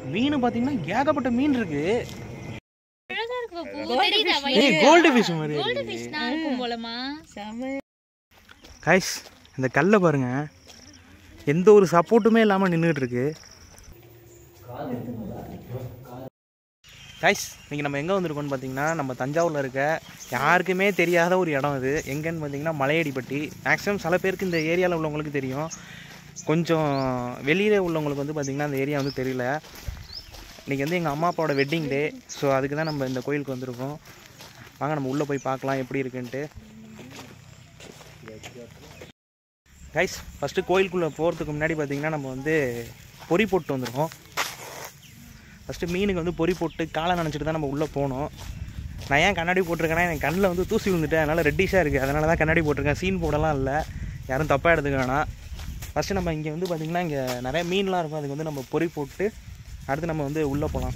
மீன் பார்த்தீங்கன்னா ஏகப்பட்ட மீன் இருக்கு அழகா இருக்கு பாப்பு தெரியுதா ஏய் கோல்டு ஃபிஷ் மாதிரி கோல்டு ஃபிஷ் தான் இருக்கும் போலமா கைஸ் இந்த கல்லை பாருங்க எந்த ஒரு சப்போர்ட்டுமே இல்லாமல் நின்றுட்டு இருக்கு கைஸ் இன்றைக்கி நம்ம எங்கே வந்திருக்கோம்னு பார்த்தீங்கன்னா நம்ம தஞ்சாவூரில் இருக்க யாருக்குமே தெரியாத ஒரு இடம் இது எங்கன்னு பார்த்தீங்கன்னா மலையடிப்பட்டி மேக்ஸிமம் சில பேருக்கு இந்த ஏரியாவில் உள்ளவங்களுக்கு தெரியும் கொஞ்சம் வெளியில் உள்ளவங்களுக்கு வந்து பார்த்திங்கன்னா அந்த ஏரியா வந்து தெரியல இன்றைக்கி வந்து எங்கள் அம்மா அப்பாவோட வெட்டிங் டே ஸோ அதுக்கு தான் நம்ம இந்த கோயிலுக்கு வந்திருக்கோம் வாங்க நம்ம உள்ளே போய் பார்க்கலாம் எப்படி இருக்குன்ட்டு கைஸ் ஃபஸ்ட்டு கோயிலுக்குள்ளே போகிறதுக்கு முன்னாடி பார்த்தீங்கன்னா நம்ம வந்து பொறி போட்டு வந்துருக்கோம் ஃபஸ்ட்டு மீனுக்கு வந்து பொறி போட்டு காலை நினச்சிட்டு தான் நம்ம உள்ளே போனோம் நான் ஏன் கண்ணாடி போட்டிருக்கேன்னா எனக்கு கண்ணில் வந்து தூசி விழுந்துட்டேன் அதனால் ரெட்டிஷாக இருக்குது அதனால தான் கண்ணாடி போட்டிருக்கேன் சீன் போடலாம் இல்லை யாரும் தப்பாக எடுத்துக்க வேணாம் ஃபஸ்ட்டு நம்ம இங்கே வந்து பார்த்திங்கன்னா இங்கே நிறைய மீன்லாம் இருக்கும் அதுக்கு வந்து நம்ம பொறி போட்டு அடுத்து நம்ம வந்து உள்ளே போகலாம்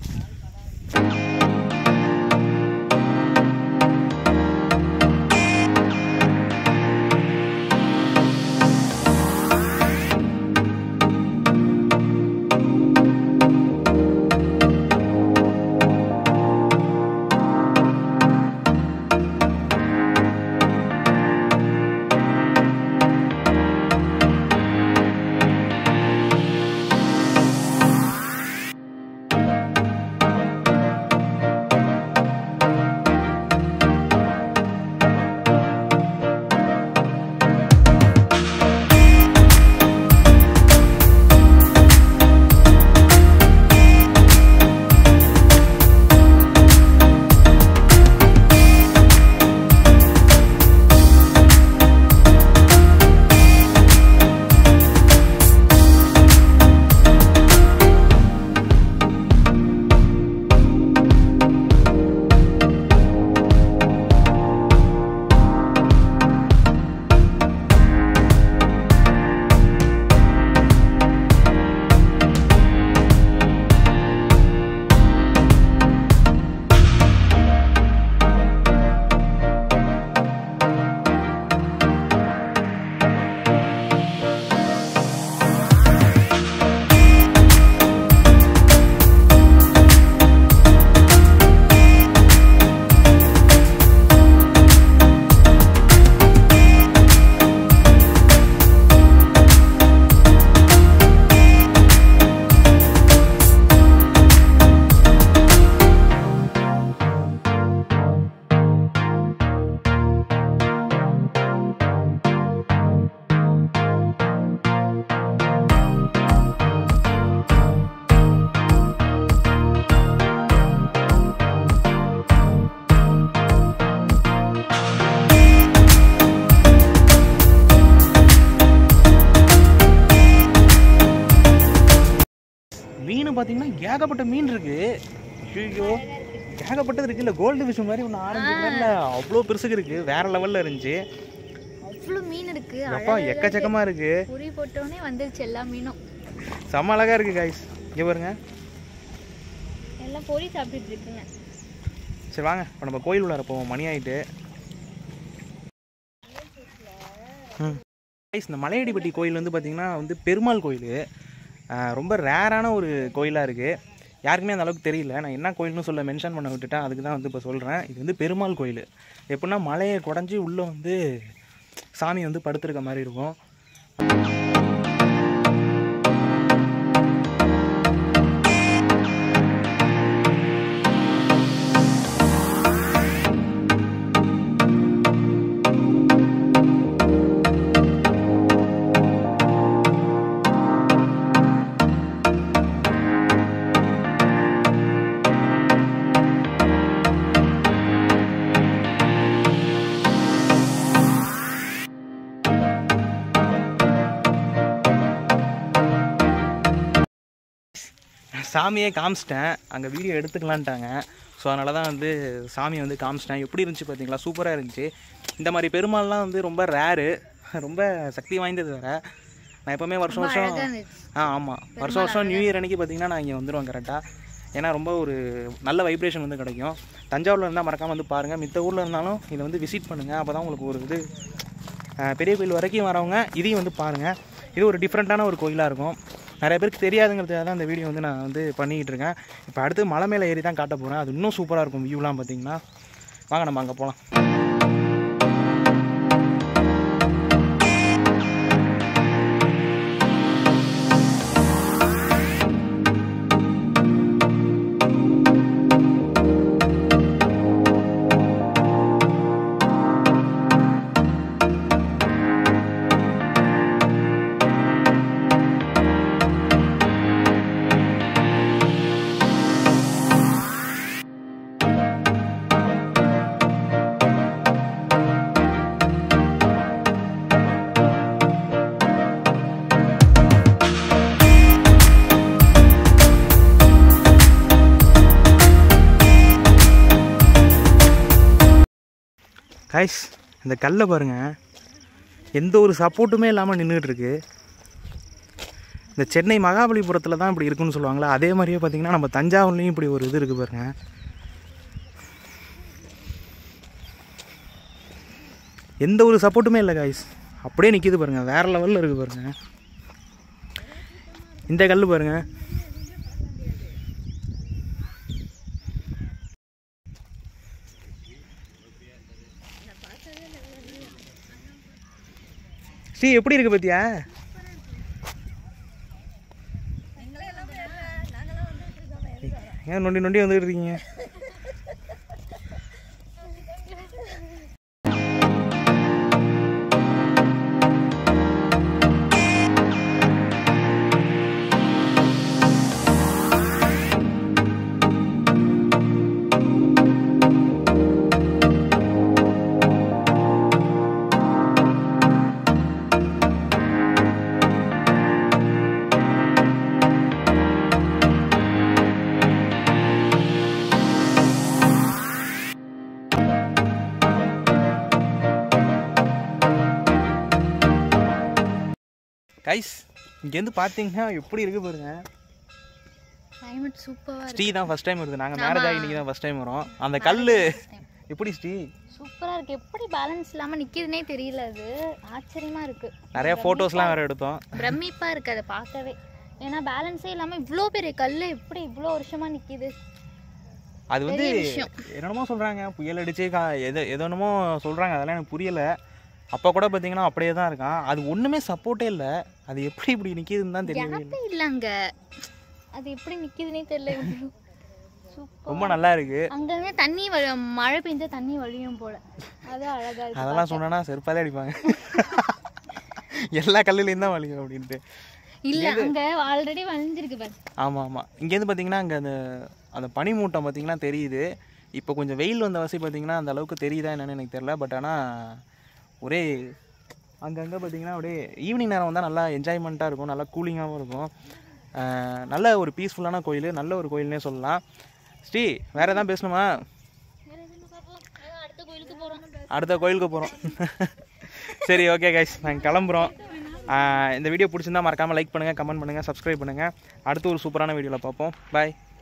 மீன் பார்த்தீங்கன்னா ஏகப்பட்ட மீன் இருக்கு ஐயோ ஏகப்பட்டது இருக்கு இல்லை கோல்டு ஃபிஷ் மாதிரி ஒன்று ஆரஞ்சு கலரில் அவ்வளோ பெருசுக்கு இருக்கு வேற லெவலில் இருந்துச்சு அவ்வளோ மீன் இருக்கு அப்பா எக்கச்சக்கமாக இருக்கு பொறி போட்டோடனே வந்துருச்சு எல்லா மீனும் செம்ம அழகா இருக்கு காய்ஸ் இங்கே பாருங்க எல்லாம் பொறி சாப்பிட்டுட்டு இருக்குங்க சரி வாங்க இப்போ நம்ம கோயில் உள்ளார போவோம் மணி ஆயிட்டு ம் கைஸ் இந்த மலையடிப்பட்டி கோயில் வந்து பார்த்திங்கன்னா வந்து பெருமாள் கோயில் ரொம்ப ரேரான ஒரு கோயிலாக இருக்குது யாருக்குமே அந்த அளவுக்கு தெரியல நான் என்ன கோயில்னு சொல்ல மென்ஷன் பண்ண விட்டுட்டேன் அதுக்கு தான் வந்து இப்போ சொல்கிறேன் இது வந்து பெருமாள் கோயில் எப்படின்னா மலையை குடஞ்சி உள்ளே வந்து சாமி வந்து படுத்திருக்க மாதிரி இருக்கும் சாமியே காமிச்சிட்டேன் அங்கே வீடியோ எடுத்துக்கலான்ட்டாங்க ஸோ அதனால தான் வந்து சாமி வந்து காமிச்சிட்டேன் எப்படி இருந்துச்சு பார்த்தீங்களா சூப்பராக இருந்துச்சு இந்த மாதிரி பெருமாள்லாம் வந்து ரொம்ப ரேரு ரொம்ப சக்தி வாய்ந்தது வேறு நான் எப்போவுமே வருஷம் வருஷம் அழகா இருந்துச்சு ஆ ஆமாம் வருஷம் வருஷம் நியூ இயர் அன்னைக்கு பார்த்தீங்கன்னா நான் இங்கே வந்துடுவேன் கரெக்டாக ஏன்னா ரொம்ப ஒரு நல்ல வைப்ரேஷன் வந்து கிடைக்கும் தஞ்சாவூரில் இருந்தால் மறக்காமல் வந்து பாருங்கள் மித்த ஊரில் இருந்தாலும் இதை வந்து விசிட் பண்ணுங்கள் அப்போ தான் உங்களுக்கு ஒரு இது அஹ், பெரிய கோயில் வரைக்கும் வரவங்க இதையும் வந்து பாருங்கள் இது ஒரு டிஃப்ரெண்ட்டான ஒரு கோயிலாக இருக்கும் நிறைய பேருக்கு தெரியாதுங்கிறதுக்காக தான் இந்த வீடியோ வந்து நான் வந்து பண்ணிக்கிட்டு இருக்கேன் இப்போ அடுத்து மலை மேலே ஏறி தான் காட்ட போகிறேன் அது இன்னும் சூப்பராக இருக்கும் வியூலாம் பார்த்தீங்கன்னா வாங்க நம்ம அங்கே போகலாம் கைஸ் இந்த கல்லை பாருங்க எந்த ஒரு சப்போர்ட்டுமே இல்லாமல் நின்றுட்டு இருக்கு இந்த சென்னை மகாபலிபுரத்தில் தான் இப்படி இருக்குன்னு சொல்லுவாங்களா அதே மாதிரியே பார்த்தீங்கன்னா நம்ம தஞ்சாவூர்லேயும் இப்படி ஒரு இது இருக்குது பாருங்க எந்த ஒரு சப்போர்ட்டுமே இல்லை காய்ஸ் அப்படியே நிற்கிது பாருங்க வேற லெவலில் இருக்குது பாருங்க இந்த கல் பாருங்க ஸ்ரீ எப்படி இருக்கு பத்தியா ஏன் நொண்டி நொண்டி வந்துட்டு இருக்கீங்க கைஸ் இங்கேருந்து பார்த்தீங்கன்னா எப்படி இருக்கு பாருங்க கிளைமேட் சூப்பராக ஸ்ரீ தான் ஃபர்ஸ்ட் டைம் வருது நாங்கள் ஆமா. மேரேஜ் ஆகி இன்னைக்கு தான் ஃபர்ஸ்ட் டைம் வரோம் அந்த கல் எப்படி ஸ்ரீ சூப்பராக இருக்கு எப்படி பேலன்ஸ் இல்லாமல் நிற்கிதுனே தெரியல அது ஆச்சரியமாக இருக்கு நிறைய ஃபோட்டோஸ்லாம் வேறு எடுத்தோம் பிரமிப்பா இருக்கு அதை பார்க்கவே ஏன்னா பேலன்ஸே இல்லாமல் இவ்வளோ பெரிய கல் எப்படி இவ்வளோ வருஷமா நிற்கிது அது வந்து பெரிய விஷயம். என்னென்னமோ சொல்கிறாங்க புயல் அடிச்சு கா எது எது என்னமோ சொல்கிறாங்க அதெல்லாம் எனக்கு புரியலை அப்போ கூட பார்த்தீங்கன்னா அப்படியே தான் இருக்கான் அது ஒன்றுமே சப்போர்ட்டே இல்லை அது எப்படி இப்படி நிற்கிதுன்னு தான் தெரியவே இல்லை கேப்பே இல்லை அங்க அது எப்படி நிற்கிதுனே தெரியல இவ்வளோ சூப்பர் ரொம்ப நல்லா இருக்கு அங்கங்க தண்ணி வழி மழை பெஞ்சா தண்ணி வழியும் போல அது அழகா இருக்கு அதெல்லாம் சொன்னா செருப்பாலே அடிப்பாங்க எல்லா கல்லுலேயும் தான் வலிக்கும் அப்படின்ட்டு இல்ல அங்க ஆல்ரெடி வளைஞ்சிருக்கு பாரு ஆமாம் ஆமாம் இங்கேருந்து பார்த்தீங்கன்னா அங்கே அந்த அந்த பனிமூட்டம் பார்த்தீங்கன்னா தெரியுது இப்போ கொஞ்சம் வெயில் வந்த வசி பார்த்தீங்கன்னா அந்த அளவுக்கு தெரியுதா என்னன்னு எனக்கு தெரியல பட் ஆனால் ஒரே அங்கங்கே பார்த்தீங்கன்னா அப்படியே ஈவினிங் நேரம் வந்தால் நல்லா என்ஜாய்மெண்ட்டாக இருக்கும் நல்லா கூலிங்காகவும் இருக்கும் ஆஹ் நல்ல ஒரு பீஸ்ஃபுல்லான கோயில் நல்ல ஒரு கோயில்னே சொல்லலாம் ஸ்ரீ வேறு எதாவது பேசணுமா அடுத்த கோயிலுக்கு போறோம் அடுத்த கோயிலுக்கு போகிறோம் சரி ஓகே கைஸ் நாங்கள் கிளம்புறோம் ஆஹ் இந்த வீடியோ பிடிச்சிருந்தா மறக்காமல் லைக் பண்ணுங்கள் கமெண்ட் பண்ணுங்கள் சப்ஸ்கிரைப் பண்ணுங்கள் அடுத்து ஒரு சூப்பரான வீடியோவில் பார்ப்போம் பாய்